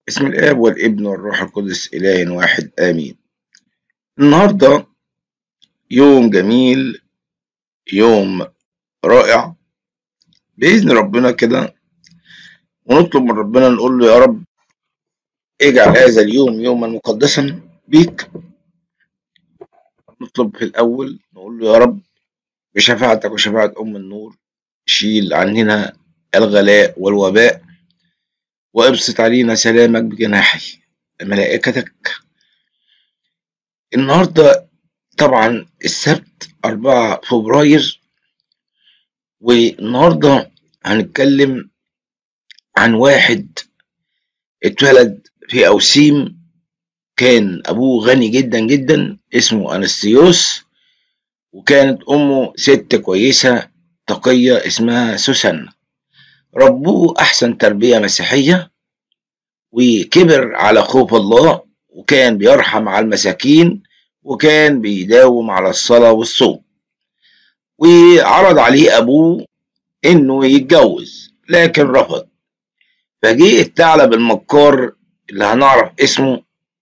بسم الآب والابن والروح القدس إله واحد آمين النهاردة يوم جميل يوم رائع بإذن ربنا كده ونطلب من ربنا نقول له يا رب اجعل هذا اليوم يوما مقدسا بيك نطلب في الأول نقول له يا رب بشفاعتك وشفاعة أم النور شيل عننا الغلاء والوباء وابسط علينا سلامك بجناحي ملائكتك النهارده طبعا السبت 4 فبراير والنهارده هنتكلم عن واحد اتولد في أوسيم كان أبوه غني جدا جدا اسمه أنستيوس وكانت أمه ست كويسة تقية اسمها سوسن ربوه أحسن تربية مسيحية وكبر على خوف الله وكان بيرحم على المساكين وكان بيداوم على الصلاة والصوم وعرض عليه أبوه إنه يتجوز لكن رفض فجه الثعلب المكار اللي هنعرف اسمه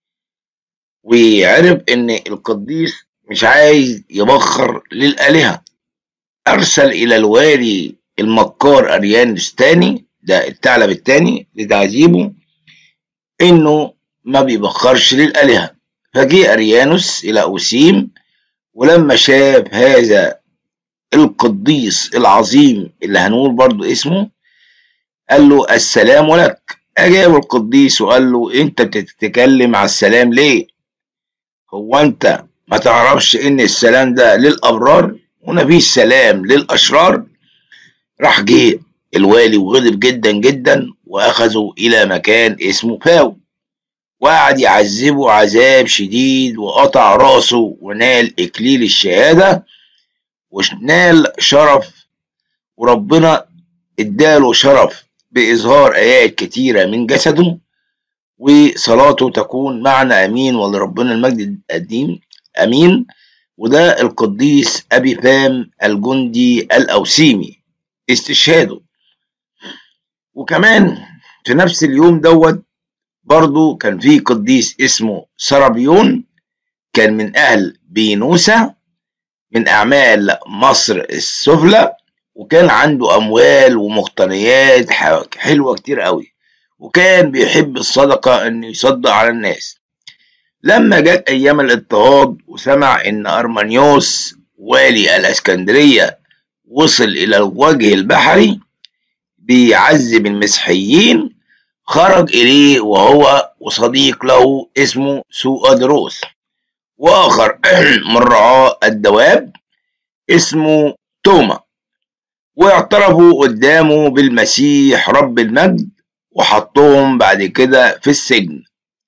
وعرف إن القديس مش عايز يبخر للآلهة أرسل إلى الوالي المكار أريانوس تاني ده الثعلب التاني لتعذيبه إنه ما بيبخرش للآلهة فجه أريانوس إلى أوسيم ولما شاف هذا القديس العظيم اللي هنقول برضو اسمه قال له السلام لك أجاب القديس وقال له أنت بتتكلم على السلام ليه هو أنت ما تعرفش إن السلام ده للأبرار ومفيش سلام للأشرار راح جه الوالي وغضب جدا جدا واخذه الى مكان اسمه فاو وقعد يعذبه عذاب شديد وقطع راسه ونال اكليل الشهاده ونال شرف وربنا اداله شرف باظهار ايات كتيره من جسده وصلاته تكون معنا امين ولربنا المجد القديم امين وده القديس ابي فام الجندي الاوسيمي استشهاده وكمان في نفس اليوم دوت برضو كان في قديس اسمه سرابيون كان من أهل بينوسة من أعمال مصر السفلى وكان عنده أموال ومقتنيات حلوة كتير قوي وكان بيحب الصدقة إنه يصدق على الناس لما جت أيام الاضطهاد وسمع إن أرمانيوس والي الإسكندرية وصل إلى الوجه البحري بيعذب المسيحيين خرج إليه وهو وصديق له اسمه سوأدروس وآخر من رعاة الدواب اسمه توما واعترفوا قدامه بالمسيح رب المجد وحطهم بعد كده في السجن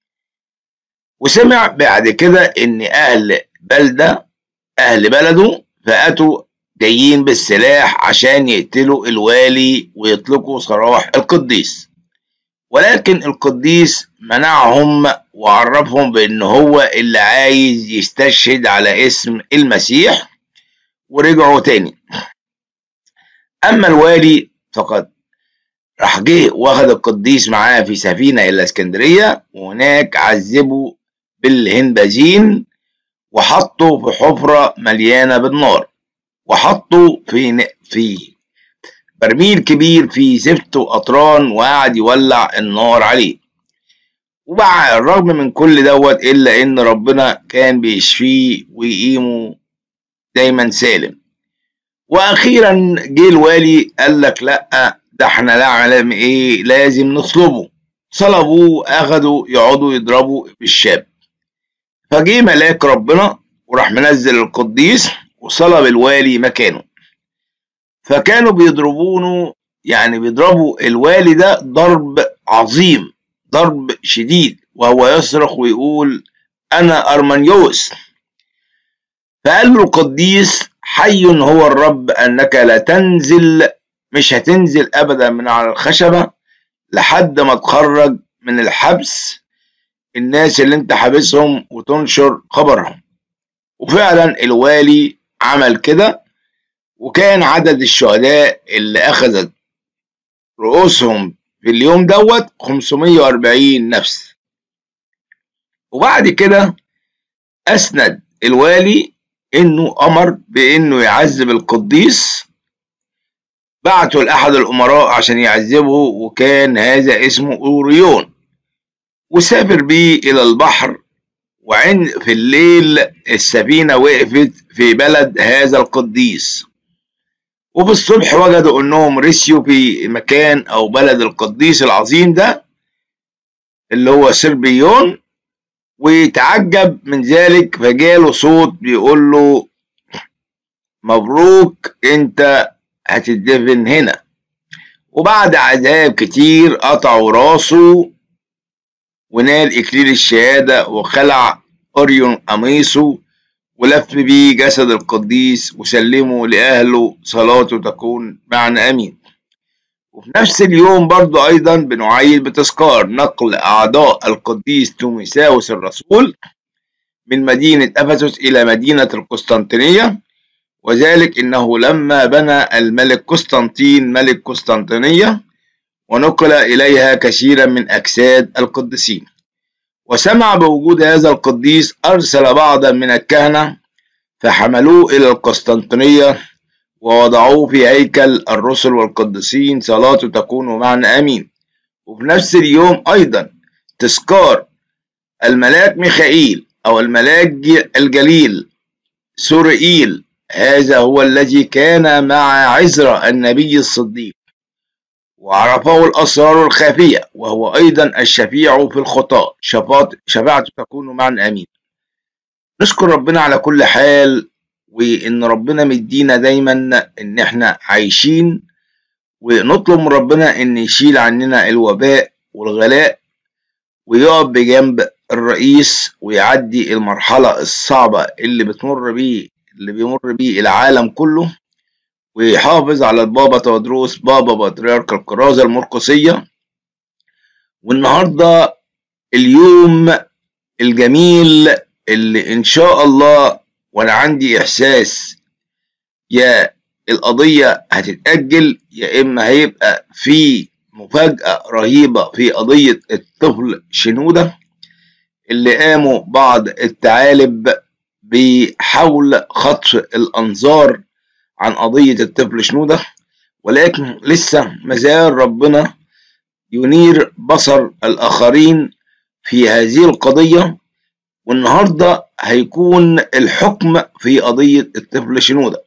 وسمع بعد كده إن أهل بلدة أهل بلده فأتوا جايين بالسلاح عشان يقتلوا الوالي ويطلقوا سراح القديس ولكن القديس منعهم وعرفهم بان هو اللي عايز يستشهد على اسم المسيح ورجعوا تاني اما الوالي فقد راح جه واخد القديس معاه في سفينه الى اسكندريه وهناك عذبه بالهنبازين وحطه في حفره مليانه بالنار وحطه في في برميل كبير فيه زفت وقطران وقعد يولع النار عليه وبقى الرغم من كل دوت الا ان ربنا كان بيشفيه ويقيمه دايما سالم واخيرا جه الوالي قال لك لا ده احنا لا علم ايه لازم نصلبه صلبوه اخدوا يقعدوا يضربوا بالشاب فجه ملاك ربنا وراح منزل القديس وصلب الوالي مكانه فكانوا بيضربونه يعني بيضربوا الوالي ده ضرب عظيم ضرب شديد وهو يصرخ ويقول انا ارمانيوس فقال له القديس حي هو الرب انك لا تنزل مش هتنزل ابدا من على الخشبه لحد ما تخرج من الحبس الناس اللي انت حابسهم وتنشر خبرهم وفعلا الوالي عمل كده وكان عدد الشهداء اللي أخذت رؤوسهم في اليوم دوت 540 نفس وبعد كده أسند الوالي إنه أمر بإنه يعذب القديس بعته لأحد الأمراء عشان يعذبه وكان هذا اسمه أوريون وسافر بيه إلى البحر وعند في الليل السفينة وقفت في بلد هذا القديس وفي الصبح وجدوا انهم رسيوا في مكان او بلد القديس العظيم ده اللي هو سربيون ويتعجب من ذلك فجاله صوت بيقول له مبروك انت هتدفن هنا وبعد عذاب كتير قطعوا راسه ونال إكليل الشهادة وخلع أوريون قميصه ولف بيه جسد القديس وسلمه لأهله صلاته تكون معنا أمين وفي نفس اليوم برضو أيضا بنعيد بتذكار نقل أعضاء القديس توميساوس الرسول من مدينة أفسس إلى مدينة القسطنطينية وذلك إنه لما بنى الملك قسطنطين ملك قسطنطينية ونقل إليها كثيرا من أجساد القديسين وسمع بوجود هذا القديس أرسل بعضا من الكهنة فحملوه إلى القسطنطينية ووضعوه في هيكل الرسل والقديسين صلاته تكون معنا آمين وفي نفس اليوم أيضا تذكار الملاك ميخائيل أو الملاك الجليل سورئيل هذا هو الذي كان مع عزرا النبي الصديق وعرفه الأسرار الخافية وهو أيضا الشفيع في الخطاة شفاعته تكون معنا أمين نشكر ربنا على كل حال وإن ربنا مدينا دايما إن إحنا عايشين ونطلب من ربنا إن يشيل عننا الوباء والغلاء ويقف بجنب الرئيس ويعدي المرحلة الصعبة اللي بتمر بيه اللي بيمر بيه العالم كله ويحافظ على البابا تودروس بابا بطريرك الكرازة المرقسية والنهاردة اليوم الجميل اللي إن شاء الله وأنا عندي إحساس يا القضية هتتأجل يا إما هيبقى في مفاجأة رهيبة في قضية الطفل شنودة اللي قاموا بعض الثعالب بحول خطف الأنظار عن قضية الطفل شنودة ولكن لسه مازال ربنا ينير بصر الآخرين في هذه القضية والنهاردة هيكون الحكم في قضية الطفل شنودة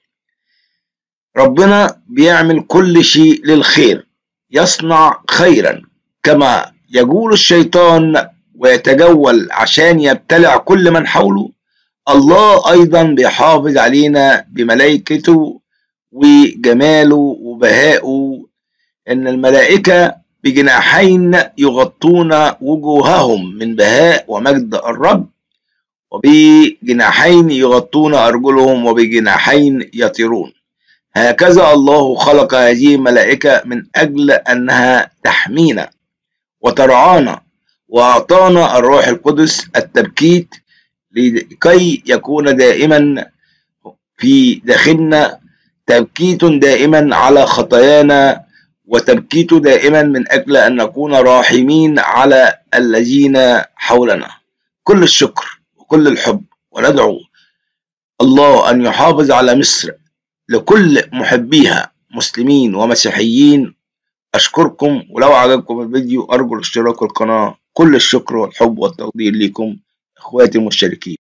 ربنا بيعمل كل شيء للخير يصنع خيرا كما يقول الشيطان ويتجول عشان يبتلع كل من حوله الله أيضا بيحافظ علينا بملائكته وجماله وبهائه إن الملائكة بجناحين يغطون وجوههم من بهاء ومجد الرب وبجناحين يغطون أرجلهم وبجناحين يطيرون هكذا الله خلق هذه الملائكة من أجل أنها تحمينا وترعانا وأعطانا الروح القدس التبكيت لكي يكون دائما في داخلنا تبكيت دائما على خطايانا وتبكيت دائما من أجل أن نكون راحمين على الذين حولنا كل الشكر وكل الحب وندعو الله أن يحافظ على مصر لكل محبيها مسلمين ومسيحيين أشكركم ولو عجبكم الفيديو أرجو الاشتراك في القناة كل الشكر والحب والتقدير لكم إخواتي المشتركين